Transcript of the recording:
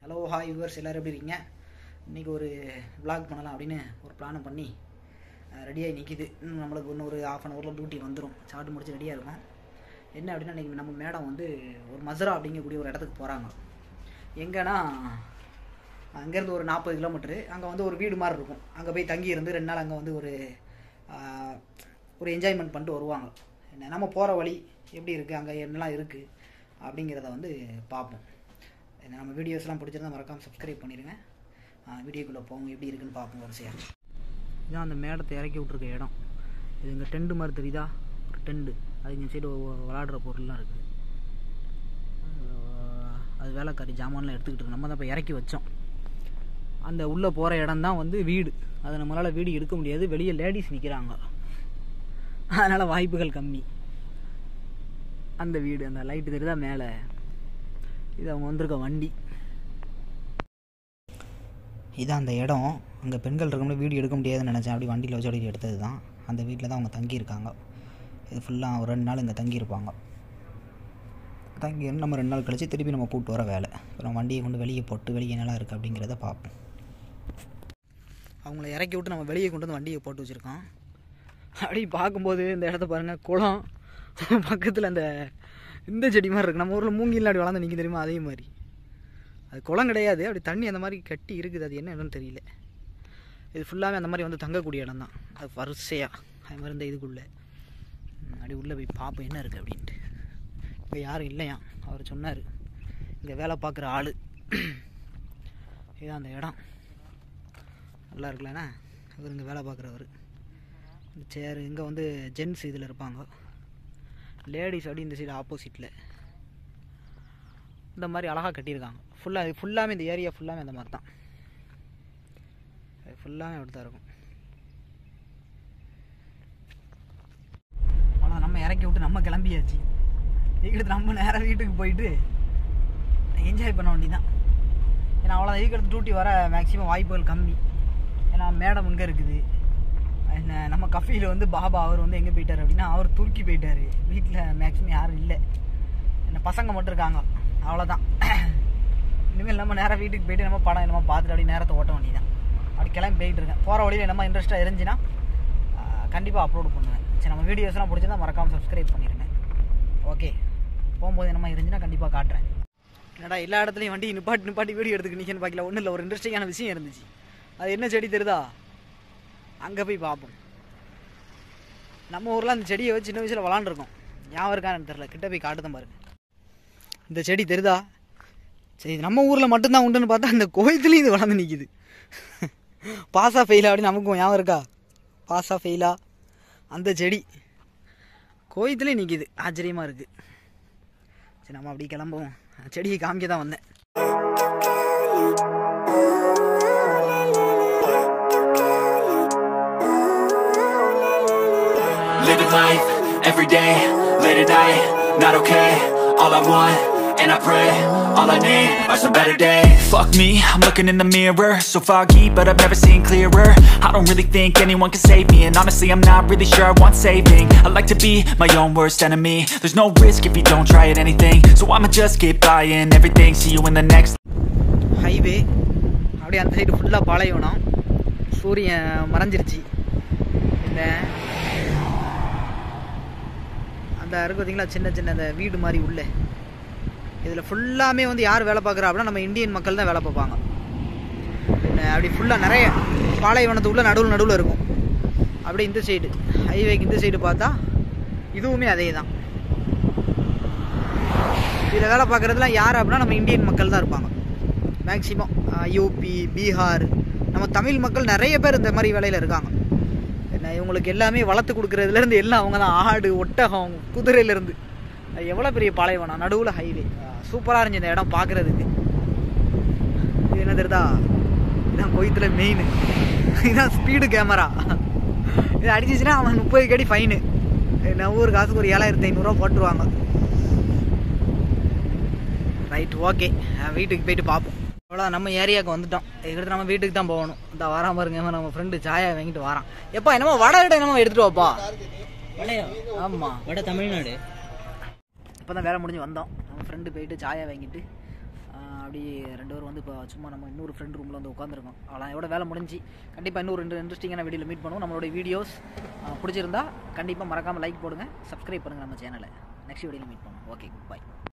hello hi viewers எல்லோரும் எப்படி இருக்கீங்க இன்றைக்கி ஒரு vlog பண்ணலாம் அப்படின்னு ஒரு பிளான் பண்ணி ரெடியாகி நிற்கிது இன்னும் நம்மளுக்கு இன்னும் ஒரு ஆஃப் அன் ஹவரில் டியூட்டி வந்துடும் சாப்பிட்டு முடிச்சு ரெடியாக இருக்கும் என்ன அப்படின்னா இன்றைக்கி நம்ம மேடம் வந்து ஒரு மதுரா அப்படிங்கக்கூடிய ஒரு இடத்துக்கு போகிறாங்க எங்கன்னா அங்கேருந்து ஒரு நாற்பது கிலோமீட்ரு அங்கே வந்து ஒரு வீடு மாதிரி இருக்கும் அங்கே போய் தங்கி இருந்து ரெண்டு நாள் அங்கே வந்து ஒரு ஆஹ், ஒரு என்ஜாய்மெண்ட் பண்ணிட்டு வருவாங்க என்ன நம்ம போகிற வழி எப்படி இருக்குது அங்கே என்னெல்லாம் இருக்குது அப்படிங்கிறத வந்து பார்ப்போம் என்ன நம்ம வீடியோஸ்லாம் பிடிச்சிருந்தா மறக்காமல் சப்ஸ்கிரைப் பண்ணிடுங்க வீடியோக்குள்ளே போவோம் எப்படி இருக்குன்னு பார்ப்போம் வரிசையாக இதான் அந்த மேடத்தை இறக்கி விட்ருக்க இடம் இது இங்கே டெண்டு மாதிரி தெரியுதா ஒரு டெண்டு அது இந்த சைடு விளாடுற பொருள்லாம் இருக்குது அஹ் அது வேலைக்காரி ஜாமான்லாம் எடுத்துக்கிட்டு இருக்கு நம்ம தான் இப்போ இறக்கி வச்சோம் அந்த உள்ளே போகிற இடம் தான் வந்து வீடு அதை நம்மளால் வீடு எடுக்க முடியாது வெளியே லேடிஸ் நிற்கிறாங்க அதனால் வாய்ப்புகள் கம்மி அந்த வீடு அந்த லைட்டு தெரியுதா மேலே இது அவங்க வந்திருக்க வண்டி இதான் அந்த இடம் அங்கே பெண்கள் இருக்கும்போது வீடியோ எடுக்க முடியாதுன்னு நினச்சேன் அப்படி வண்டியில் வச்சு அப்படி எடுத்தது தான் அந்த வீட்டில் தான் அவங்க தங்கியிருக்காங்க இது ஃபுல்லாக ஒரு ரெண்டு நாள் இங்கே தங்கியிருப்பாங்க தங்கி இருந்து நம்ம ரெண்டு நாள் கழிச்சு திருப்பி நம்ம கூப்பிட்டு வர வேலை அப்புறம் வண்டியை கொண்டு வெளியே போட்டு வெளியே என்னலாம் இருக்குது அப்படிங்கிறத பார்ப்போம் அவங்கள இறக்கி விட்டு நம்ம வெளியே கொண்டு வந்து வண்டியை போட்டு வச்சுருக்கோம் அப்படி பார்க்கும்போது இந்த இடத்த பாருங்கள் குளம் பக்கத்தில் அந்த இந்த செடி மாதிரி இருக்குது நம்ம ஊரில் மூங்கில் அப்படி வளர்ந்து நிற்கும் தெரியுமா அதே மாதிரி அது குளம் கிடையாது அப்படி தண்ணி அந்த மாதிரி கட்டி இருக்குது அது என்ன இடம்னு தெரியல இது ஃபுல்லாகவே அந்த மாதிரி வந்து தங்கக்கூடிய இடம் தான் அது வரிசையாக அது மாதிரி இந்த இதுக்குள்ளே ம், அப்படி உள்ளே போய் பார்ப்போம் என்ன இருக்குது அப்படின்ட்டு இப்போ யாரும் இல்லையா அவர் சொன்னார் இங்கே வேலை பார்க்குற ஆள் இதுதான் அந்த இடம் நல்லா இருக்குல்லண்ணா அவர் இங்கே வேலை பார்க்குறவர் இந்த சேர் இங்கே வந்து ஜென்ஸ் இதில் இருப்பாங்க லேடிஸ் அப்படி இந்த சைடு ஆப்போசிட்டில் இந்த மாதிரி அழகாக கட்டியிருக்காங்க ஃபுல்லாக இது ஃபுல்லாமே இந்த ஏரியா ஃபுல்லாமே அந்த மாதிரி தான் அது ஃபுல்லாமே அப்படி தான் இருக்கும் அவ்வளோ நம்ம இறக்கி விட்டு நம்ம கிளம்பியாச்சு இதுக்கடுத்து நம்ம நேராக வீட்டுக்கு போயிட்டு என்ஜாய் பண்ண வேண்டியதான் ஏன்னா அவ்வளோ இதுக்கடுத்து டியூட்டி வர மேக்ஸிமம் வாய்ப்புகள் கம்மி ஏன்னா மேடம் இங்கே இருக்குது என்ன நம்ம கஃபியில் வந்து பாபா அவர் வந்து எங்கே போயிட்டார் அப்படின்னா அவர் துருக்கி போயிட்டார் வீட்டில் மேக்ஸிமம் யாரும் இல்லை என்ன பசங்க மட்டும் இருக்காங்க அவ்வளோதான் இனிமேல் நம்ம நேராக வீட்டுக்கு போயிட்டு நம்ம படம் என்னமோ பார்த்துட்டு அப்படி நேரத்தை ஓட்ட வேண்டியதான் அப்படி கிளம்பி போயிட்டு இருக்கேன் போகிற வழியில் என்னமோ இன்ட்ரெஸ்ட்டாக இருந்துச்சுன்னா கண்டிப்பாக அப்லோட் பண்ணுவேன் சரி நம்ம வீடியோஸ்லாம் பிடிச்சிருந்தா மறக்காமல் சப்ஸ்கிரைப் பண்ணிடுங்க ஓகே போகும்போது என்னமா இருந்துச்சுன்னா கண்டிப்பாக காட்டுறேன் என்னடா எல்லா இடத்துலையும் வண்டி நிப்பாட்டி நிப்பாட்டி வீடியோ எடுத்துக்கு நிற்கன்னு பார்க்கல ஒன்றும் இல்லை ஒரு இன்ட்ரெஸ்டிங்கான விஷயம் இருந்துச்சு அது என்ன செடி தெரியுதா அங்கே போய் பார்ப்போம் நம்ம ஊரில் அந்த செடியை வச்சு சின்ன வயசில் விளாண்டுருக்கோம் ஞாபகம் இருக்கான்னு தெரில கிட்ட போய் காட்டுதான் பாருங்க இந்த செடி தெரியுதா சரி இது நம்ம ஊரில் மட்டும்தான் உண்டுன்னு பார்த்தா இந்த கோயத்துலேயும் இது வளர்ந்து நிற்கிது பாஸா ஃபெயிலா அப்படின்னு நமக்கும் ஞாபகம் இருக்கா பாஸா ஃபெயிலா அந்த செடி கோயத்துலேயும் நிற்கிது ஆச்சரியமாக இருக்குது சரி நம்ம அப்படி கிளம்புவோம் செடியை காமிக்க தான் வந்தேன் Living life, every day, late at night, not okay All I want, and I pray, all I need are some better days Fuck me, I'm looking in the mirror So foggy, but I've never seen clearer I don't really think anyone can save me And honestly, I'm not really sure I want saving I like to be my own worst enemy There's no risk if you don't try at anything So I'ma just keep buying everything See you in the next highway அப்படியே அந்த side ஃபுல்லாக பாலைவனம் சூரியன் மறைஞ்சிருச்சு இந்த அந்த இருக்கு பார்த்தீங்களா சின்ன சின்ன அந்த வீடு மாதிரி உள்ள இதில் ஃபுல்லாமே வந்து யார் வேலை பார்க்குறா அப்படின்னா நம்ம இந்தியன் மக்கள் தான் வேலை பார்ப்பாங்க என்ன அப்படி ஃபுல்லாக நிறைய பாலைவனத்துக்குள்ளே நடுவில் நடுவில் இருக்கும் அப்படியே இந்த சைடு ஹைவேக்கு இந்த சைடு பார்த்தா இதுவுமே அதே தான் இதில் வேலை பார்க்குறதுலாம் யார் அப்படின்னா நம்ம இந்தியன் மக்கள் தான் இருப்பாங்க மேக்ஸிமம் யூபி பீகார் நம்ம தமிழ் மக்கள் நிறைய பேர் இந்த மாதிரி வேலையில் இருக்காங்க என்ன இவங்களுக்கு எல்லாமே வளர்த்து கொடுக்குறதுலேருந்து எல்லாம் அவங்க தான் ஆடு ஒட்டகம் குதிரையிலேருந்து எவ்வளோ பெரிய பாலைவனம் நடுவில் ஹைவே சூப்பராக இருந்துச்சு இந்த இடம் பார்க்குறதுக்கு இது என்ன தெரியுதா இதான் கோயத்தில் மெயின் இதுதான் ஸ்பீடு கேமரா இது அடிச்சிச்சுன்னா அவன் முப்பது கடி ஃபைனு என்ன ஊர் காசுக்கு ஒரு ஏழாயிரத்தி ஐநூறுரூவா போட்டுருவாங்க ரைட் ஓகே வீட்டுக்கு போயிட்டு பார்ப்போம் அவ்வளோ நம்ம ஏரியாவுக்கு வந்துட்டோம் இதுக்கடுத்து நம்ம வீட்டுக்கு தான் போகணும் இந்த வரான் பாருங்க இவன் நம்ம ஃப்ரெண்டு சாயா வாங்கிட்டு வரான் எப்பா என்னமோ வடை கிட்ட என்னமோ எடுத்துட்டு வாப்பா வடையா ஆமாம் வடை தமிழ்நாடு இப்போ தான் வேலை முடிஞ்சு வந்தோம் நம்ம ஃப்ரெண்டு போயிட்டு சாயா வாங்கிட்டு ஆ, அப்படியே ரெண்டு பேரும் வந்து இப்போ சும்மா நம்ம இன்னொரு ஃப்ரெண்ட் ரூமில் வந்து உட்காந்துருக்கோம் அவ்வளோ எவ்வளோ வேலை முடிஞ்சு கண்டிப்பாக இன்னொரு ரெண்டு இன்ட்ரெஸ்டிங்கான வீடியோவில் மீட் பண்ணுவோம் நம்மளோட வீடியோஸ் பிடிச்சிருந்தா கண்டிப்பாக மறக்காமல் லைக் போடுங்க சப்ஸ்கிரைப் பண்ணுங்கள் நம்ம சேனலை நெக்ஸ்ட் வீடியோவில் மீட் பண்ணுவோம் ஓகே பாய்